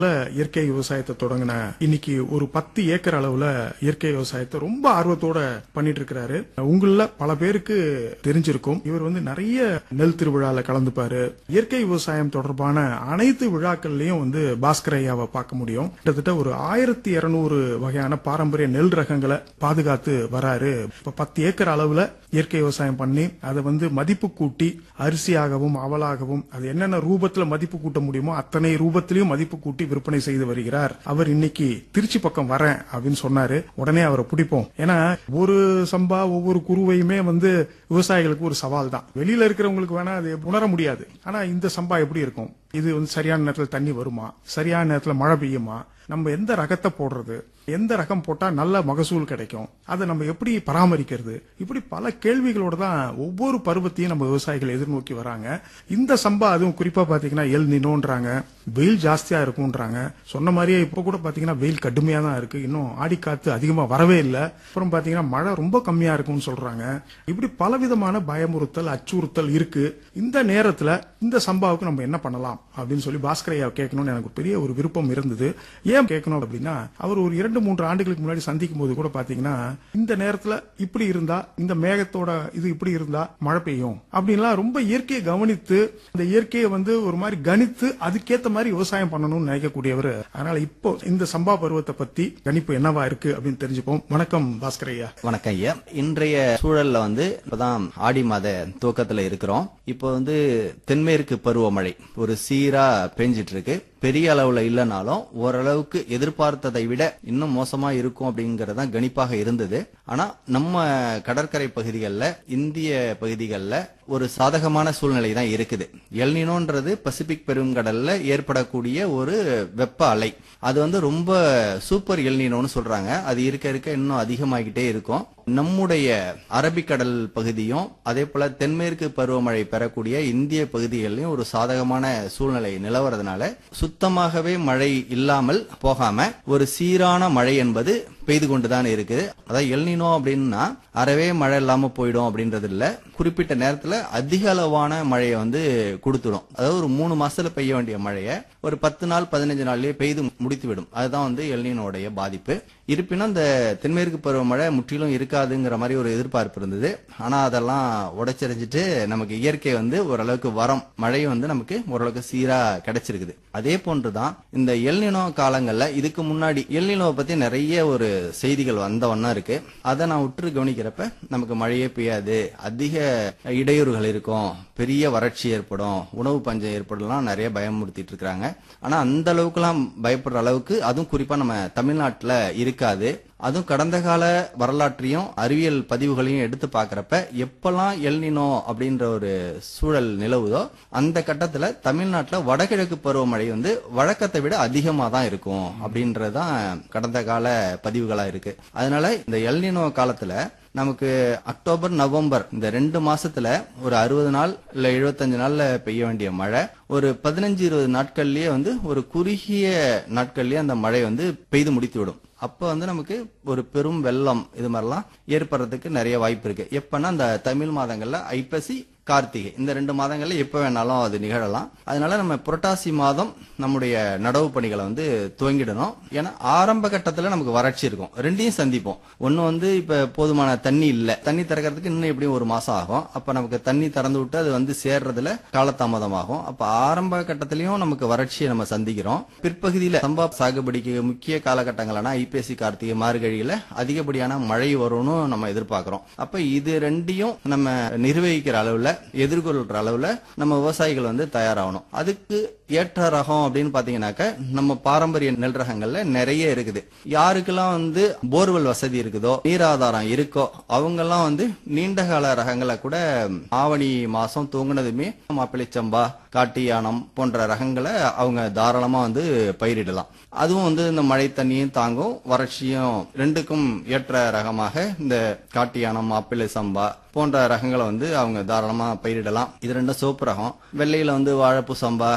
இயற்கை விவசாயத்தை தொடங்கின இன்னைக்கு ஒரு பத்து ஏக்கர் அளவுல இயற்கை விவசாயத்தை ரொம்ப ஆர்வத்தோட பண்ணிட்டு இருக்கிறாரு உங்கள பல பேருக்கு தெரிஞ்சிருக்கும் இவர் வந்து நிறைய நெல் திருவிழால கலந்துப்பாரு இயற்கை விவசாயம் தொடர்பான அனைத்து விழாக்கள்லயும் வந்து பாஸ்கர் ஐயாவை பார்க்க முடியும் கிட்டத்தட்ட ஒரு ஆயிரத்தி இருநூறு வகையான பாரம்பரிய நெல் ரகங்களை பாதுகாத்து வராரு இப்ப பத்து ஏக்கர் அளவுல இயற்கை விவசாயம் பண்ணி அதை வந்து மதிப்பு கூட்டி அரிசியாகவும் அவலாகவும் அது என்னென்ன ரூபத்துல மதிப்பு கூட்ட முடியுமோ அத்தனை ரூபத்திலையும் மதிப்பு கூட்டி விற்பனை செய்து வருகிறார் அவர் இன்னைக்கு திருச்சி பக்கம் வரேன் அப்படின்னு சொன்னாரு உடனே அவரை பிடிப்போம் ஏன்னா ஒரு சம்பா ஒவ்வொரு குருவையுமே வந்து விவசாயிகளுக்கு ஒரு சவால் தான் வெளியில இருக்கிறவங்களுக்கு வேணா அது உணர முடியாது ஆனா இந்த சம்பா எப்படி இருக்கும் இது வந்து சரியான நேரத்துல தண்ணி வருமா சரியான நேரத்துல மழை பெய்யுமா நம்ம எந்த ரகத்தை போடுறது எந்த ரகம் போட்டா நல்ல மகசூல் கிடைக்கும் அதை நம்ம எப்படி பராமரிக்கிறது இப்படி பல கேள்விகளோட தான் ஒவ்வொரு பருவத்தையும் நம்ம விவசாயிகள் எதிர்நோக்கி வராங்க இந்த சம்பா அதுவும் குறிப்பா பாத்தீங்கன்னா எல் நினோன்றாங்க வெயில் ஜாஸ்தியா இருக்கும்ன்றாங்க சொன்ன மாதிரியே இப்ப கூட பாத்தீங்கன்னா வெயில் கடுமையா தான் இருக்கு இன்னும் ஆடிக்காத்து அதிகமா வரவே இல்லை அப்புறம் பாத்தீங்கன்னா மழை ரொம்ப கம்மியா இருக்கும்னு சொல்றாங்க இப்படி பலவிதமான பயமுறுத்தல் அச்சுறுத்தல் இருக்கு இந்த நேரத்துல இந்த சம்பாவுக்கு நம்ம என்ன பண்ணலாம் அப்படின்னு சொல்லி பாஸ்கர் ஐயா கேட்கணும்னு எனக்கு ஒரு பெரிய ஒரு விருப்பம் இருந்தது ஏன் கேட்கணும் அப்படின்னா அவர் ஒரு இரண்டு மூன்று ஆண்டுகளுக்கு முன்னாடி சந்திக்கும் போது கூட பாத்தீங்கன்னா இந்த நேரத்துல இப்படி இருந்தா இந்த மேகத்தோட இது இப்படி இருந்தா மழை பெய்யும் அப்படின்லாம் ரொம்ப இயற்கையை கவனித்து இந்த இயற்கையை வந்து ஒரு மாதிரி கணித்து அதுக்கேத்த மாதிரி விவசாயம் பண்ணணும்னு நினைக்கக்கூடியவர் அதனால இப்போ இந்த சம்பா பருவத்தை பத்தி கணிப்பு என்னவா இருக்கு அப்படின்னு தெரிஞ்சுப்போம் வணக்கம் பாஸ்கர் ஐயா வணக்கம் ஐயா இன்றைய சூழல்ல வந்து இப்பதான் ஆடி மாத துவக்கத்துல இருக்கிறோம் இப்போ வந்து தென்மேற்கு பருவமழை ஒரு சீரா பெஞ்சிட்டு இருக்கு பெரிய அளவுல இல்லைனாலும் ஓரளவுக்கு எதிர்பார்த்ததை விட இன்னும் மோசமா இருக்கும் அப்படிங்கறது கணிப்பாக இருந்தது ஆனா நம்ம கடற்கரை பகுதிகளில் இந்திய பகுதிகளில் ஒரு சாதகமான சூழ்நிலை தான் இருக்குது எல்னினோன்றது பசிபிக் பெருங்கடல்ல ஏற்படக்கூடிய ஒரு வெப்ப அலை அது வந்து ரொம்ப சூப்பர் எல்னினோன்னு சொல்றாங்க அது இருக்க இருக்க இன்னும் அதிகமாகிட்டே இருக்கும் நம்முடைய அரபிக்கடல் பகுதியும் அதே போல தென்மேற்கு பருவமழை பெறக்கூடிய இந்திய பகுதிகளிலும் ஒரு சாதகமான சூழ்நிலை நிலவறதுனால சுத்தமாகவே மழை இல்லாமல் போகாம ஒரு சீரான மழை என்பது பெய்து கொண்டுதான் இருக்குது அதாவது எல்னினோ அப்படின்னா அறவே மழை இல்லாம போயிடும் அப்படின்றது இல்ல குறிப்பிட்ட நேரத்துல அதிக அளவான மழையை வந்து கொடுத்துடும் அதாவது ஒரு மூணு மாசத்துல பெய்ய வேண்டிய மழையை ஒரு பத்து நாள் பதினஞ்சு நாள்லயே பெய்து முடித்து விடும் அதுதான் வந்து எல்னினோடைய பாதிப்பு இருப்பினும் இந்த தென்மேற்கு பருவமழை முற்றிலும் இருக்காதுங்கிற மாதிரி ஒரு எதிர்பார்ப்பு இருந்தது ஆனா அதெல்லாம் உடைச்செறிஞ்சிட்டு நமக்கு இயற்கை வந்து ஓரளவுக்கு வரம் மழை வந்து நமக்கு ஓரளவுக்கு சீரா கிடைச்சிருக்குது அதே போன்றுதான் இந்த எல்னினோ காலங்கள்ல இதுக்கு முன்னாடி எல்னினோவை பத்தி நிறைய ஒரு செய்திகள் வந்த வண்ணம் இருக்கு அதை நான் உற்று கவனிக்கிறப்ப நமக்கு மழையே பெய்யாது அதிக இடையூறுகள் இருக்கும் பெரிய வறட்சி ஏற்படும் உணவு பஞ்சம் ஏற்படலாம் நிறைய பயமுறுத்திட்டு இருக்காங்க ஆனா அந்த அளவுக்குலாம் பயப்படுற அளவுக்கு அதுவும் குறிப்பா நம்ம தமிழ்நாட்டுல இருக்காது அதுவும் கடந்த கால வரலாற்றையும் அறிவியல் பதிவுகளையும் எடுத்து பாக்குறப்ப எப்பெல்லாம் எல்னினோ அப்படின்ற ஒரு சூழல் நிலவுதோ அந்த கட்டத்துல தமிழ்நாட்டுல வடகிழக்கு பருவமழை வந்து வழக்கத்தை விட அதிகமா தான் இருக்கும் அப்படின்றதுதான் கடந்த கால பதிவுகளா இருக்கு அதனால இந்த எல்னினோ காலத்துல நமக்கு அக்டோபர் நவம்பர் இந்த ரெண்டு மாசத்துல ஒரு அறுபது நாள் இல்ல எழுபத்தஞ்சு நாள்ல பெய்ய வேண்டிய மழை ஒரு பதினஞ்சு இருபது நாட்கள்லயே வந்து ஒரு குறுகிய நாட்கள்லயே அந்த மழை வந்து பெய்து முடித்து விடும் அப்ப வந்து நமக்கு ஒரு பெரும் வெள்ளம் இது மாதிரிலாம் ஏற்படுறதுக்கு நிறைய வாய்ப்பு இருக்கு எப்பன்னா அந்த தமிழ் மாதங்கள்ல ஐப்பசி கார்த்திகை இந்த ரெண்டு மாதங்கள்ல எப்ப வேணாலும் அது நிகழலாம் அதனால நம்ம புரட்டாசி மாதம் நம்முடைய நடவு பணிகளை வந்து துவங்கிடணும் ஏன்னா ஆரம்ப கட்டத்துல நமக்கு வறட்சி இருக்கும் ரெண்டையும் சந்திப்போம் ஒன்னு வந்து இப்ப போதுமான தண்ணி இல்ல தண்ணி திறக்கிறதுக்கு இன்னும் எப்படியும் ஒரு மாசம் ஆகும் அப்ப நமக்கு தண்ணி திறந்து விட்டு அது வந்து சேர்றதுல காலதாமதமாகும் அப்ப ஆரம்ப கட்டத்திலயும் நமக்கு வறட்சியை நம்ம சந்திக்கிறோம் பிற்பகுதியில சம்பா சாகுபடிக்கு முக்கிய காலகட்டங்களான ஐப்பசி கார்த்திகை மார்கழியில அதிகப்படியான மழை வரும்னு நம்ம எதிர்பார்க்கிறோம் அப்ப இது ரெண்டையும் நம்ம நிர்வகிக்கிற அளவுல எதிர்கொள்ற அளவுல நம்ம விவசாயிகள் வந்து தயாராகணும் அதுக்கு ஏற்ற ரகம் அப்படின்னு பாத்தீங்கன்னாக்க நம்ம பாரம்பரிய நெல் ரகங்கள்ல நிறைய இருக்குது யாருக்கெல்லாம் வந்து போர்வெல் வசதி இருக்குதோ நீராதாரம் இருக்கோ அவங்க எல்லாம் வந்து நீண்ட கால ரகங்களை கூட ஆவணி மாசம் தூங்குனதுமே மாப்பிள்ளைச்சம்பா காட்டு யானம் போன்ற ரகங்களை அவங்க தாராளமா வந்து பயிரிடலாம் அதுவும் வந்து இந்த மழை தண்ணியும் தாங்கும் வறட்சியும் ரெண்டுக்கும் ஏற்ற ரகமாக இந்த காட்டு யானம் மாப்பிள்ளை சம்பா போன்ற ரகங்களை வந்து அவங்க தாராளமா பயிரிடலாம் இது ரெண்டும் சோப்பு ரகம் வெள்ளையில வந்து வாழைப்பூ சம்பா கருட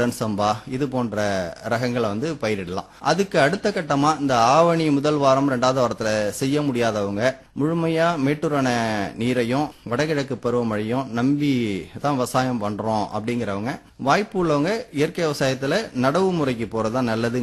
கோல்டன் சம்பா இது போன்ற ரகங்களை வந்து பயிரிடலாம் அதுக்கு அடுத்த கட்டமா இந்த ஆவணி முதல் வாரம் ரெண்டாவது வாரத்துல செய்ய முடியாதவங்க முழுமையா மேட்டூர் அணை நீரையும் வடகிழக்கு பருவமழையும் நம்பி தான் விவசாயம் பண்றோம் அப்படிங்கிறவங்க வாய்ப்பு உள்ளவங்க இயற்கை விவசாயத்துல நடவு முறைக்கு போறதா நல்லது